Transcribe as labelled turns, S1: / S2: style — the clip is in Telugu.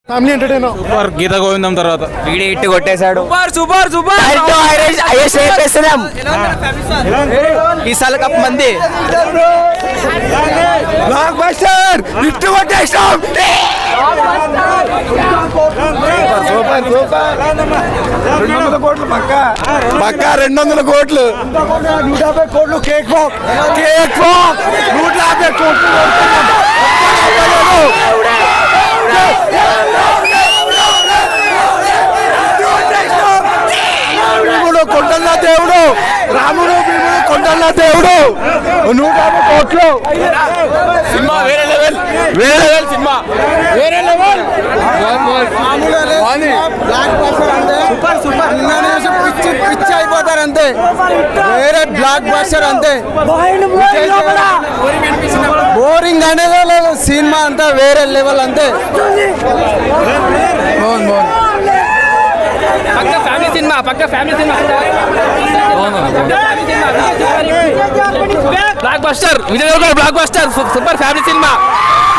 S1: family entertainer
S2: super Geetha Govindam తర్వాత
S3: వీడి ఇట్టు కొట్టేశాడు
S4: సూపర్ సూపర్ సూపర్
S3: ఈ సాల కప్ మంది
S1: బ్లాక్ బస్టర్ ఇట్టు కొట్టేసాం సూపర్ సూపర్ రెండు వందల కోట్లు పక్క పక్క రెండు వందల కోట్లు నూట యాభై కోట్లు కేక్ పాక్ కేక్ పాక్ నూట యాభై కోట్లు భీముడు కొండన్న దేవుడు రాముడు భీముడు కొండన్న దేవుడు నూట యాభై కోట్లు
S2: సినిమా వేరే లెవెల్ వేరే లెవెల్ సినిమా వేరే లెవెల్
S1: సూపర్ సూపర్ పిచ్చి పిచ్చి అయిపోతారు అంతే వేరే బ్లాక్ బస్టర్ అంతే బోరింగ్ అనేది లేదు సినిమా అంతా వేరే లెవెల్ అంతే బాగుంది బాగుంది
S4: పక్క ఫ్యామిలీ సినిమా పక్క family cinema blockbuster Vijay Deverakonda blockbuster super family cinema